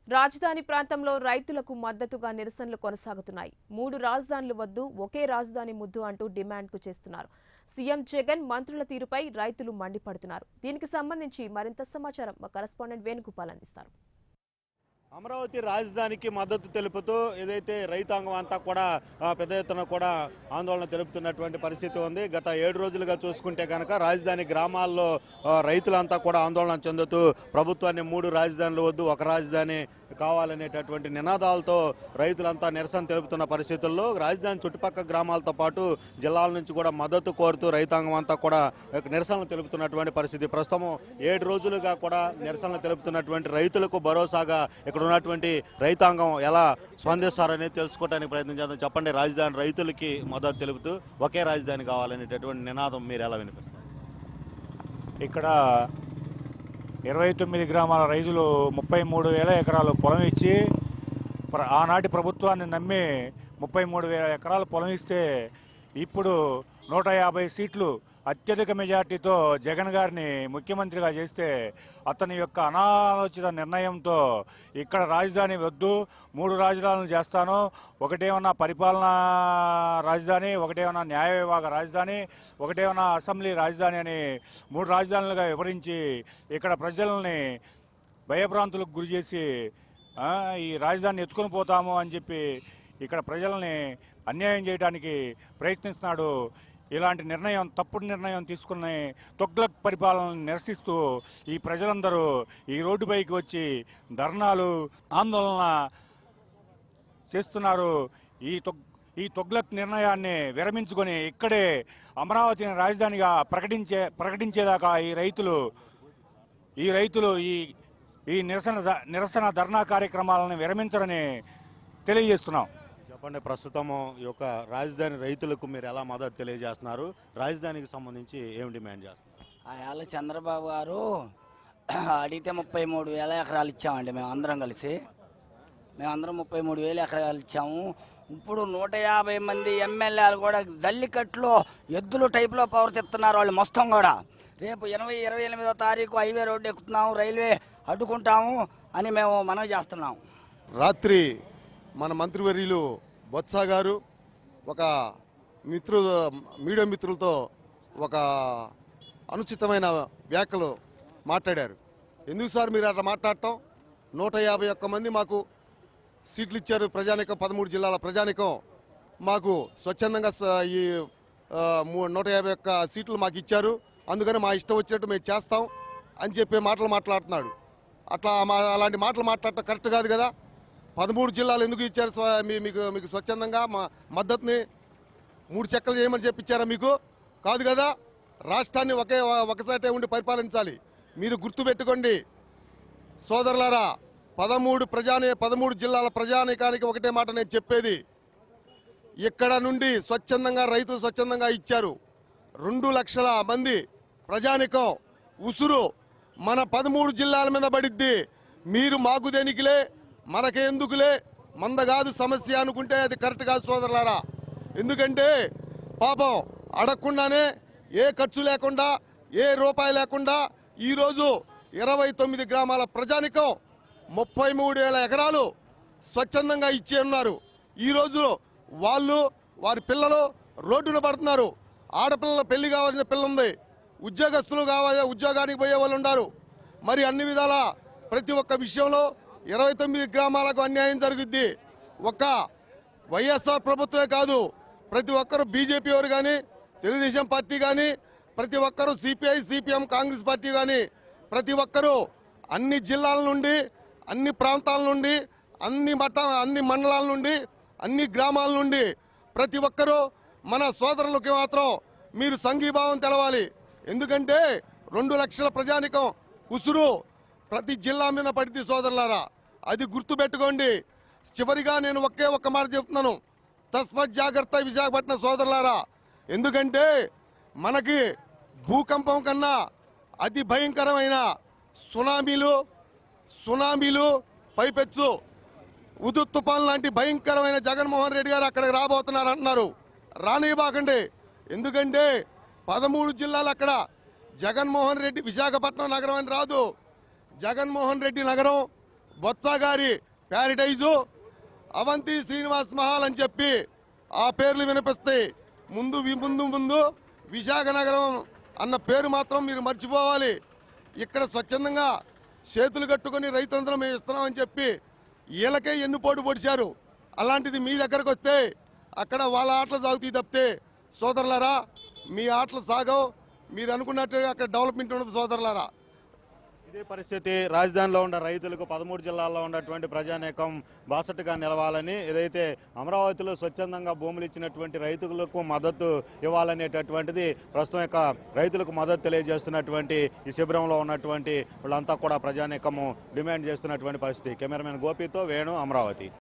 రాజధాని ప్రాంతంలో రైతులకు మద్దతుగా నిరసనలు కొనసాగుతున్నాయి మూడు రాజధానులు వద్దు ఒకే రాజధాని ముద్దు అంటూ డిమాండ్కు చేస్తున్నారు సీఎం జగన్ మంత్రుల తీరుపై రైతులు మండిపడుతున్నారు దీనికి సంబంధించి మరింత సమాచారం మా కరెస్పాండెంట్ వేణుగోపాల్ అందిస్తారు అమరావతి రాజధానికి మద్దతు తెలుపుతూ ఏదైతే రైతాంగం అంతా కూడా ఆ, పెద్ద ఎత్తున కూడా ఆందోళన తెలుపుతున్నటువంటి పరిస్థితి ఉంది గత ఏడు రోజులుగా చూసుకుంటే కనుక రాజధాని గ్రామాల్లో ఆ, రైతులంతా కూడా ఆందోళన చెందుతూ ప్రభుత్వాన్ని మూడు రాజధానులు వద్దు ఒక రాజధాని కావాలనేటటువంటి నినాదాలతో రైతులంతా నిరసన తెలుపుతున్న పరిస్థితుల్లో రాజధాని చుట్టుపక్కల గ్రామాలతో పాటు జిల్లాల నుంచి కూడా మద్దతు కోరుతూ రైతాంగం అంతా కూడా నిరసనలు తెలుపుతున్నటువంటి పరిస్థితి ప్రస్తుతం ఏడు రోజులుగా కూడా నిరసనలు తెలుపుతున్నటువంటి రైతులకు భరోసాగా ఇక్కడ ఉన్నటువంటి రైతాంగం ఎలా స్పందిస్తారనేది తెలుసుకోవడానికి ప్రయత్నం చేద్దాం చెప్పండి రాజధాని రైతులకి మద్దతు తెలుపుతూ ఒకే రాజధాని కావాలనేటటువంటి నినాదం మీరు ఎలా వినిపిస్తారు ఇక్కడ ఇరవై తొమ్మిది గ్రామాల రైతులు ముప్పై మూడు వేల ఎకరాలు పొలం ఇచ్చి ప్ర- ఆనాటి ప్రభుత్వాన్ని నమ్మి ముప్పై మూడు వేల ఎకరాలు పొలం ఇస్తే ఇప్పుడు నూట యాభై సీట్లు అత్యధిక మెజార్టీతో జగన్ గారిని ముఖ్యమంత్రిగా చేస్తే అతని యొక్క అనాలోచిత నిర్ణయంతో ఇక్కడ రాజధాని వద్దు మూడు రాజధానులు చేస్తాను ఒకటేమన్నా పరిపాలనా రాజధాని ఒకటేమన్నా న్యాయ విభాగ రాజధాని ఒకటేమన్నా అసెంబ్లీ రాజధాని అని మూడు రాజధానులుగా వివరించి ఇక్కడ ప్రజల్ని భయభ్రాంతులకు గురి చేసి ఆ, ఈ రాజధానిని ఎత్తుకొని పోతాము అని చెప్పి ఇక్కడ ప్రజల్ని అన్యాయం చేయడానికి ప్రయత్నిస్తున్నాడు ఇలాంటి నిర్ణయం తప్పుడు నిర్ణయం తీసుకుని తొగ్లక్ పరిపాలనను నిరసిస్తూ ఈ ప్రజలందరూ ఈ రోడ్డుపైకి వచ్చి ధర్నాలు ఆందోళన చేస్తున్నారు ఈ తొగ్ ఈ తొగ్లక్ నిర్ణయాన్ని విరమించుకొని ఇక్కడే అమరావతిని రాజధానిగా ప్రకటించే ప్రకటించేదాకా ఈ రైతులు ఈ రైతులు ఈ ఈ నిరసన ద- నిరసన ధర్నా కార్యక్రమాలను విరమించరని తెలియజేస్తున్నాం చెప్పండి ప్రస్తుతము ఈ యొక్క రాజధాని రైతులకు మీరు ఎలా మద్దతు తెలియజేస్తున్నారు రాజధానికి సంబంధించి ఏం డిమాండ్ చేస్తారు ఆయాల చంద్రబాబు గారు అడిగితే ముప్పై మూడు వేల ఎకరాలు ఇచ్చామండి మేము అందరం కలిసి మేమందరం ముప్పై మూడు వేల ఎకరాలు ఇచ్చాము ఇప్పుడు నూట యాభై మంది ఎమ్మెల్యేలు కూడా జల్లికట్లో ఎద్దులు టైప్లో ప్రవర్తిస్తున్నారు వాళ్ళు మొత్తం కూడా రేపు ఇరవై ఇరవై ఎనిమిదో తారీఖు హైవే రోడ్డు ఎక్కుతున్నాము రైల్వే అడ్డుకుంటాము అని మేము మనవి చేస్తున్నాం రాత్రి మన మంత్రివర్యులు బొత్స గారు ఒక మిత్రు మీడియా మిత్రులతో ఒక అనుచితమైన వ్యాఖ్యలు మాట్లాడారు ఎందుకు సార్ మీరు అట్లా మాట్లాడటం నూట యాభై ఒక్క మంది మాకు సీట్లు ఇచ్చారు ప్రజానికం పదమూడు జిల్లాల ప్రజానికం మాకు స్వచ్ఛందంగా స- ఈ ఆ, మూ- నూట యాభై ఒక్క సీట్లు మాకు ఇచ్చారు అందుకని మా ఇష్టం వచ్చినట్టు మేము చేస్తాం అని చెప్పే మాటలు మాట్లాడుతున్నాడు అట్లా మా అలాంటి మాటలు మాట్లాడటం కరెక్ట్ కాదు కదా పదమూడు జిల్లాలు ఎందుకు ఇచ్చారు స్వ- మీ- మీకు మీకు స్వచ్ఛందంగా మా మద్దతుని మూడు చెక్కలు చేయమని చెప్పించారా మీకు కాదు కదా రాష్ట్రాన్ని ఒకే ఒకసాటే ఉండి పరిపాలించాలి మీరు గుర్తుపెట్టుకోండి సోదరులారా పదమూడు ప్రజాని పదమూడు జిల్లాల ప్రజానికానికి ఒకటే మాట నేను చెప్పేది ఇక్కడ నుండి స్వచ్ఛందంగా రైతులు స్వచ్ఛందంగా ఇచ్చారు రెండు లక్షల మంది ప్రజానికం ఉసురు మన పదమూడు జిల్లాల మీద పడిద్ది మీరు మాకు దేనికిలే మనకెందుకులే మంద కాదు సమస్య అనుకుంటే అది కరెక్ట్ కాదు సోదరులారా ఎందుకంటే పాపం అడగకుండానే ఏ ఖర్చు లేకుండా ఏ రూపాయి లేకుండా ఈరోజు ఇరవై తొమ్మిది గ్రామాల ప్రజానికం ముప్పై మూడు వేల ఎకరాలు స్వచ్ఛందంగా ఇచ్చి ఉన్నారు ఈరోజు వాళ్ళు వారి పిల్లలు రోడ్డున పడుతున్నారు ఆడపిల్లల పెళ్లి కావాల్సిన పిల్ల ఉంది ఉద్యోగస్తులు కావాలి ఉద్యోగానికి పోయే వాళ్ళు ఉన్నారు మరి అన్ని విధాల ప్రతి ఒక్క విషయంలో ఇరవై తొమ్మిది గ్రామాలకు అన్యాయం జరుగుద్ది ఒక్క వైఎస్ఆర్ ప్రభుత్వమే కాదు ప్రతి ఒక్కరు బీజేపీ వారు కానీ తెలుగుదేశం పార్టీ కానీ ప్రతి ఒక్కరు సిపిఐ సిపిఎం కాంగ్రెస్ పార్టీ కానీ ప్రతి ఒక్కరూ అన్ని జిల్లాల నుండి అన్ని ప్రాంతాల నుండి అన్ని మఠ అన్ని మండలాల నుండి అన్ని గ్రామాల నుండి ప్రతి ఒక్కరూ మన సోదరులకి మాత్రం మీరు సంఘీభావం తెలవాలి ఎందుకంటే రెండు లక్షల ప్రజానికం ఉసురు ప్రతి జిల్లా మీద పడితే సోదరులారా అది గుర్తుపెట్టుకోండి చివరిగా నేను ఒకే ఒక్క మాట చెప్తున్నాను తస్మత్ జాగ్రత్త విశాఖపట్నం సోదరులారా ఎందుకంటే మనకి భూకంపం కన్నా అతి భయంకరమైన సునామీలు సునామీలు పైపెచ్చు ఉదు తుఫాన్ లాంటి భయంకరమైన జగన్మోహన్ రెడ్డి గారు అక్కడికి రాబోతున్నారు అంటున్నారు రానివ్వకండి ఎందుకంటే పదమూడు జిల్లాలు అక్కడ జగన్మోహన్ రెడ్డి విశాఖపట్నం నగరం అని రాదు జగన్మోహన్ రెడ్డి నగరం బొత్స గారి ప్యారడైజు అవంతి శ్రీనివాస్ మహల్ అని చెప్పి ఆ పేర్లు వినిపిస్తాయి ముందు వి- ముందు ముందు విశాఖ నగరం అన్న పేరు మాత్రం మీరు మర్చిపోవాలి ఇక్కడ స్వచ్ఛందంగా చేతులు కట్టుకొని రైతులందరం మేము ఇస్తున్నామని చెప్పి వీళ్ళకే ఎన్నుపోటు పొడిచారు అలాంటిది మీ దగ్గరకు వస్తే అక్కడ వాళ్ళ ఆటలు సాగుతాయి తప్పితే సోదరులారా మీ ఆటలు సాగవు మీరు అనుకున్నట్టుగా అక్కడ డెవలప్మెంట్ ఉండదు సోదరులారా ఇదే పరిస్థితి రాజధానిలో ఉన్న రైతులకు పదమూడు జిల్లాల్లో ఉన్నటువంటి ప్రజానేకం బాసటగా నిలవాలని ఏదైతే అమరావతిలో స్వచ్ఛందంగా భూములు ఇచ్చినటువంటి రైతులకు మద్దతు ఇవ్వాలనేటటువంటిది ప్రస్తుతం యొక్క రైతులకు మద్దతు తెలియజేస్తున్నటువంటి ఈ శిబిరంలో ఉన్నటువంటి వాళ్ళంతా కూడా ప్రజానేకము డిమాండ్ చేస్తున్నటువంటి పరిస్థితి కెమెరామెన్ గోపితో వేణు అమరావతి